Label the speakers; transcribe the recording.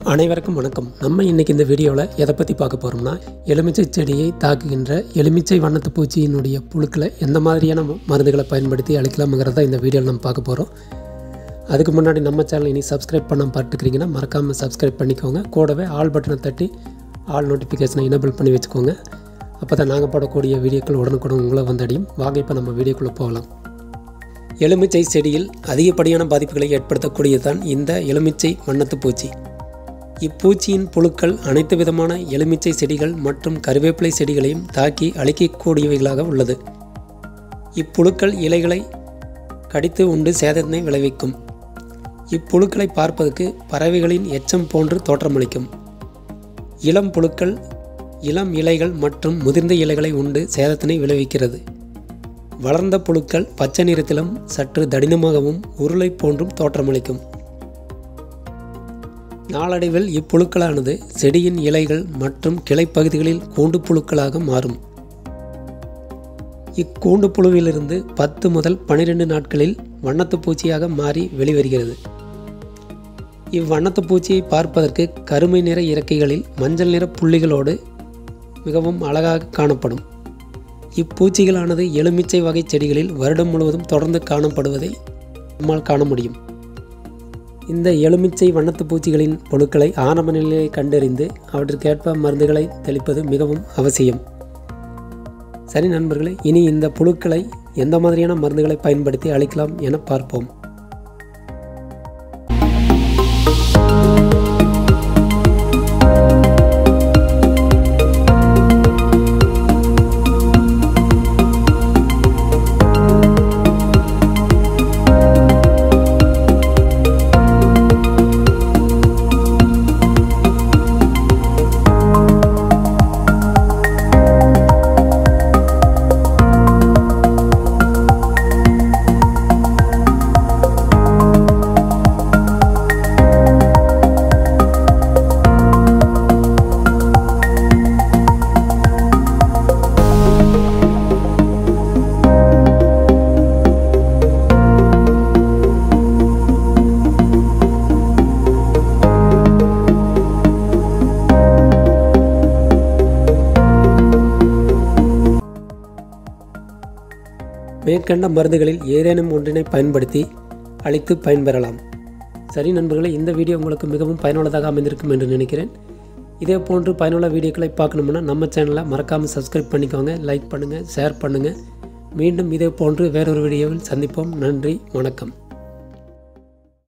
Speaker 1: அனைவருக்கும் வணக்கம் நம்ம இன்னைக்கு இந்த வீடியோவில் எதை பற்றி பார்க்க போகிறோம்னா எலுமிச்சை செடியை தாக்குகின்ற எலுமிச்சை வண்ணத்து பூச்சியினுடைய புழுக்களை எந்த மாதிரியான ம- மருந்துகளை பயன்படுத்தி அழிக்கலாம்ங்கிறத இந்த வீடியோவில் நம்ம பார்க்க போகிறோம் அதுக்கு முன்னாடி நம்ம சேனல் இனி சப்ஸ்கிரைப் பண்ண பார்த்துக்கிறீங்கன்னா மறக்காமல் சப்ஸ்கிரைப் பண்ணிக்கோங்க கூடவே ஆல் பட்டனை தட்டி ஆல் நோட்டிஃபிகேஷனை எனேபிள் பண்ணி வச்சுக்கோங்க அப்போ தான் நாங்கள் போடக்கூடிய வீடியோக்கள் உடனுக்குடன் உங்களை வந்தடையும் வாங்க இப்போ நம்ம வீடியோக்குள்ளே போகலாம் எலுமிச்சை செடியில் அதிகப்படியான பாதிப்புகளை ஏற்படுத்தக்கூடியதுதான் இந்த எலுமிச்சை வண்ணத்து பூச்சி இப்பூச்சியின் புழுக்கள் அனைத்து விதமான எலுமிச்சை செடிகள் மற்றும் கருவேப்பிலை செடிகளையும் தாக்கி அழிக்கக்கூடியவைகளாக உள்ளது இப்புழுக்கள் இலைகளை கடித்து உண்டு சேதத்தினை விளைவிக்கும் இப்புழுக்களை பார்ப்பதற்கு பறவைகளின் எச்சம் போன்று தோற்றமளிக்கும் இளம் புழுக்கள் இளம் இலைகள் மற்றும் முதிர்ந்த இலைகளை உண்டு சேதத்தினை விளைவிக்கிறது வளர்ந்த புழுக்கள் பச்சை நிறத்திலும் சற்று தடினமாகவும் உருளை போன்றும் தோற்றமளிக்கும் நாளடைவில் இப்புழுக்களானது செடியின் இலைகள் மற்றும் கிளைப்பகுதிகளில் கூண்டு புழுக்களாக மாறும் இக்கூண்டு புழுவிலிருந்து பத்து முதல் பன்னிரெண்டு நாட்களில் வண்ணத்து பூச்சியாக மாறி வெளிவருகிறது இவ்வண்ணத்து பூச்சியை பார்ப்பதற்கு கருமை நிற இறக்கைகளில் மஞ்சள் நிற புள்ளிகளோடு மிகவும் அழகாக காணப்படும் இப்பூச்சிகளானது எலுமிச்சை வகை செடிகளில் வருடம் முழுவதும் தொடர்ந்து காணப்படுவதை நம்மால் காண முடியும் இந்த எலுமிச்சை வண்ணத்து பூச்சிகளின் புழுக்களை ஆரம்ப நிலையை கண்டறிந்து அவற்றிற்கேற்ப மருந்துகளை தெளிப்பது மிகவும் அவசியம் சரி நண்பர்களே இனி இந்த புழுக்களை எந்த மாதிரியான மருந்துகளை பயன்படுத்தி அழிக்கலாம் என பார்ப்போம் மேற்கண்ட மருந்துகளில் ஏதேனும் ஒன்றினை பயன்படுத்தி அழித்து பயன்பெறலாம் சரி நண்பர்களே இந்த வீடியோ உங்களுக்கு மிகவும் பயனுள்ளதாக அமைந்திருக்கும் என்று நினைக்கிறேன் இதே போன்று பயனுள்ள வீடியோக்களை பார்க்கணும்னா நம்ம சேனலை மறக்காமல் சப்ஸ்கிரைப் பண்ணிக்கோங்க லைக் பண்ணுங்கள் ஷேர் பண்ணுங்கள் மீண்டும் இதே போன்று வேறொரு வீடியோவில் சந்திப்போம் நன்றி வணக்கம்